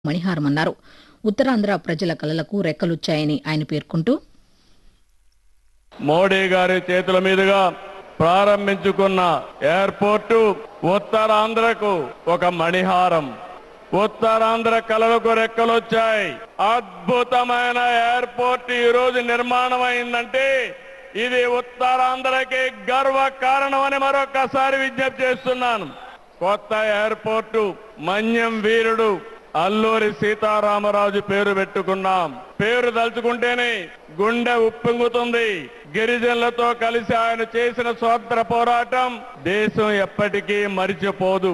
మణిహారం అన్నారు ఉత్తరాంధ్ర ప్రజల కలలకు రెక్కలొచ్చాయని ఆయన పేర్కొంటూ మోడీ గారి చేతుల మీదుగా ప్రారంభించుకున్న ఎయిర్పోర్టు ఉత్తరాంధ్రకు ఒక మణిహారం ఉత్తరాంధ్ర కళలకు రెక్కలొచ్చాయి అద్భుతమైన ఎయిర్పోర్ట్ ఈ రోజు నిర్మాణం అయిందంటే ఇది ఉత్తరాంధ్రకి గర్వ కారణమని మరొకసారి విజ్ఞప్తి చేస్తున్నాను కొత్త ఎయిర్పోర్టు మన్యం వీరుడు అల్లూరి సీతారామరాజు పేరు పెట్టుకున్నాం పేరు తలుచుకుంటేనే గుండె ఉప్పొంగుతుంది గిరిజనులతో కలిసి ఆయన చేసిన స్వాతంత్ర పోరాటం దేశం ఎప్పటికీ మరిచిపోదు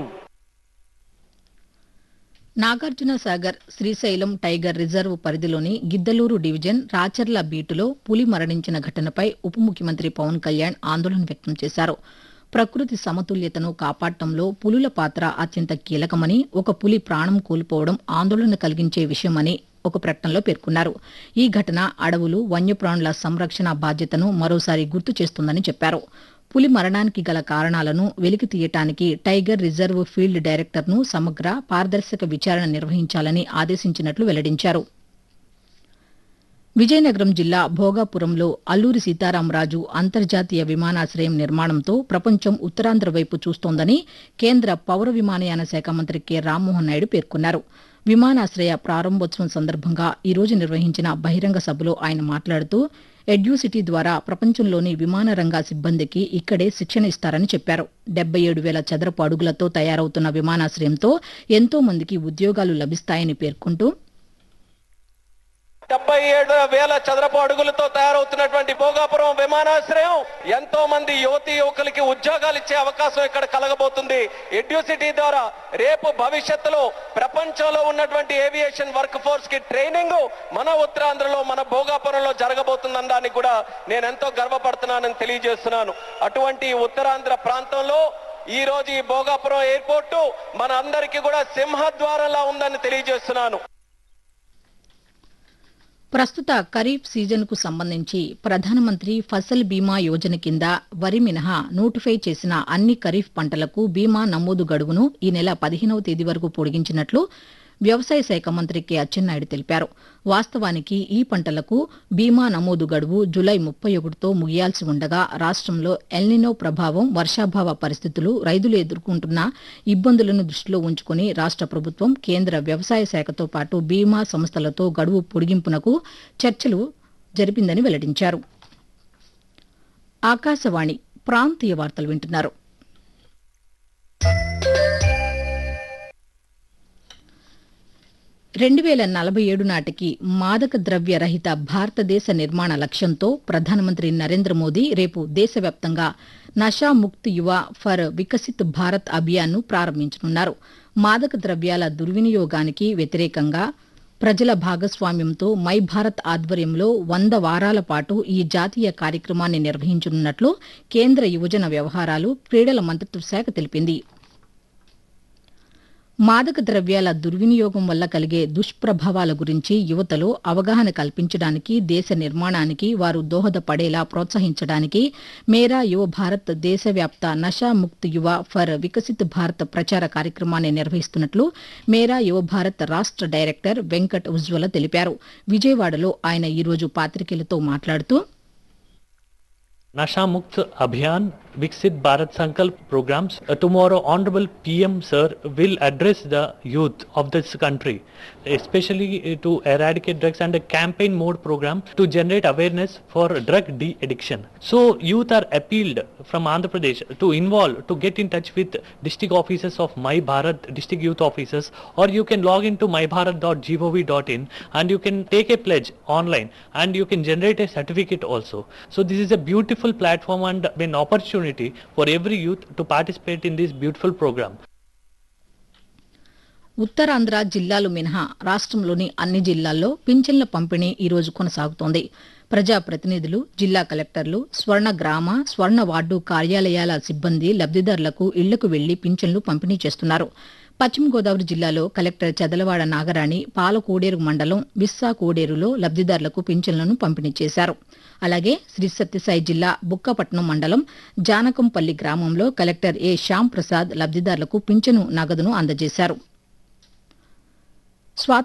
నాగార్జున సాగర్ శ్రీశైలం టైగర్ రిజర్వ్ పరిధిలోని గిద్దలూరు డివిజన్ రాచర్ల బీటులో పులి మరణించిన ఘటనపై ఉప ముఖ్యమంత్రి పవన్ కళ్యాణ్ ఆందోళన వ్యక్తం చేశారు ప్రకృతి సమతుల్యతను కాపాడటంలో పులుల పాత్ర అత్యంత కీలకమని ఒక పులి ప్రాణం కోల్పోవడం ఆందోళన కలిగించే విషయమని ఒక ప్రకటనలో పేర్కొన్నారు ఈ ఘటన అడవులు వన్యప్రాణుల సంరక్షణ బాధ్యతను మరోసారి గుర్తు చేస్తుందని చెప్పారు పులి మరణానికి గల కారణాలను వెలికి తీయటానికి టైగర్ రిజర్వ్ ఫీల్డ్ డైరెక్టర్ను సమగ్ర పారదర్శక విచారణ నిర్వహించాలని ఆదేశించినట్లు వెల్లడించారు విజయనగరం జిల్లా భోగాపురంలో అల్లూరి సీతారామరాజు అంతర్జాతీయ విమానాశ్రయం నిర్మాణంతో ప్రపంచం ఉత్తరాంధ్ర వైపు చూస్తోందని కేంద్ర పౌర విమానయాన శాఖ మంత్రి కె రామ్మోహన్ నాయుడు పేర్కొన్నారు విమానాశ్రయ ప్రారంభోత్సవం సందర్భంగా ఈ రోజు నిర్వహించిన బహిరంగ సభలో ఆయన మాట్లాడుతూ ఎడ్యూసిటీ ద్వారా ప్రపంచంలోని విమాన రంగ సిబ్బందికి ఇక్కడే శిక్షణ ఇస్తారని చెప్పారు డెబ్బై ఏడు వేల చదరపు అడుగులతో తయారవుతున్న విమానాశ్రయంతో ఎంతో మందికి ఉద్యోగాలు లభిస్తాయని పేర్కొంటూ డెబ్బై ఏడు వేల చదరపు అడుగులతో తయారవుతున్నటువంటి భోగాపురం విమానాశ్రయం ఎంతో మంది యువతి యువకులకి ఉద్యోగాలు ఇచ్చే అవకాశం ఇక్కడ కలగబోతుంది ఎడ్యూసిటీ ద్వారా రేపు భవిష్యత్తులో ప్రపంచంలో ఉన్నటువంటి ఏవియేషన్ వర్క్ ఫోర్స్ కి ట్రైనింగ్ మన ఉత్తరాంధ్రలో మన భోగాపురంలో జరగబోతుందని దానికి కూడా నేను ఎంతో గర్వపడుతున్నానని తెలియజేస్తున్నాను అటువంటి ఉత్తరాంధ్ర ప్రాంతంలో ఈ రోజు ఈ భోగాపురం ఎయిర్పోర్టు మన అందరికీ కూడా సింహద్వారంలా ఉందని తెలియజేస్తున్నాను ప్రస్తుత ఖరీఫ్ సీజన్కు సంబంధించి ప్రధానమంత్రి ఫసల్ బీమా యోజన కింద వరి మినహా నోటిఫై చేసిన అన్ని ఖరీఫ్ పంటలకు బీమా నమోదు గడువును ఈ నెల పదిహేనవ తేదీ వరకు పొడిగించినట్లు వ్యవసాయ శాఖ మంత్రి కె అచ్చెన్నాయుడు తెలిపారు వాస్తవానికి ఈ పంటలకు బీమా నమోదు గడువు జులై ముప్పై ఒకటితో ముగియాల్సి ఉండగా రాష్ట్రంలో ఎల్నినో ప్రభావం వర్షాభావ పరిస్థితులు రైతులు ఎదుర్కొంటున్న ఇబ్బందులను దృష్టిలో ఉంచుకుని రాష్ట్ర ప్రభుత్వం కేంద్ర వ్యవసాయ శాఖతో పాటు బీమా సంస్థలతో గడువు పొడిగింపునకు చర్చలు జరిపిందని వెల్లడించారు ఆకాశవాణి ప్రాంతీయ వార్తలు వింటున్నారు రెండు వేల నలభై ఏడు నాటికి మాదక ద్రవ్య రహిత భారతదేశ నిర్మాణ లక్ష్యంతో ప్రధానమంత్రి నరేంద్ర మోదీ రేపు దేశవ్యాప్తంగా నషా ముక్త్ యువ ఫర్ వికసిత్ భారత్ అభియాన్ను ప్రారంభించనున్నారు మాదక ద్రవ్యాల దుర్వినియోగానికి వ్యతిరేకంగా ప్రజల భాగస్వామ్యంతో మై భారత్ ఆధ్వర్యంలో వంద వారాల పాటు ఈ జాతీయ కార్యక్రమాన్ని నిర్వహించనున్నట్లు కేంద్ర యువజన వ్యవహారాలు క్రీడల మంత్రిత్వ శాఖ తెలిపింది మాదక ద్రవ్యాల దుర్వినియోగం వల్ల కలిగే దుష్ప్రభావాల గురించి యువతలో అవగాహన కల్పించడానికి దేశ నిర్మాణానికి వారు దోహదపడేలా ప్రోత్సహించడానికి మేరా యువ భారత్ దేశవ్యాప్త నషా ముక్త్ యువ ఫర్ వికసిత్ భారత్ ప్రచార కార్యక్రమాన్ని నిర్వహిస్తున్నట్లు మేరా యువ భారత్ రాష్ట్ర డైరెక్టర్ వెంకట్ ఉజ్వల తెలిపారు విజయవాడలో ఆయన ఈరోజు పాతికేయులతో మాట్లాడుతూ Nasha Mukt Abhiyan Viksit Bharat Sankalp programs. Uh, tomorrow, Honorable PM Sir will address the youth of this country, especially uh, to eradicate drugs and a campaign mode program to generate awareness for drug de-addiction. So, youth are appealed from Andhra Pradesh to involve, to get in touch with district offices of My Bharat, district youth officers, or you can log into mybharat.gov.in and you can take a pledge online and you can generate a certificate also. So, this is a beautiful platform and an opportunity for every youth to participate in this beautiful program. Uttarandhra జిల్లాలు మినహా రాష్ట్రంలోని అన్ని జిల్లాల్లో పింఛన్ల పంపిణీ ఈ రోజు కొనసాగుతోంది ప్రజాప్రతినిధులు జిల్లా కలెక్టర్లు స్వర్ణ గ్రామ స్వర్ణ వార్డు కార్యాలయాల సిబ్బంది లబ్దిదారులకు ఇళ్లకు వెళ్లి పింఛన్లు పంపిణీ చేస్తున్నారు పశ్చిమ గోదావరి జిల్లాలో కలెక్టర్ చదలవాడ నాగరాణి పాలకోడేరు మండలం బిస్సా కోడేరులో లబ్దిదారులకు పింఛన్లను పంపిణీ చేశారు అలాగే శ్రీ సత్యసాయి జిల్లా బుక్కపట్నం మండలం జానకంపల్లి గ్రామంలో కలెక్టర్ ఏ శ్యాం ప్రసాద్ లబ్దిదారులకు పింఛను నగదును అందజేశారు స్వా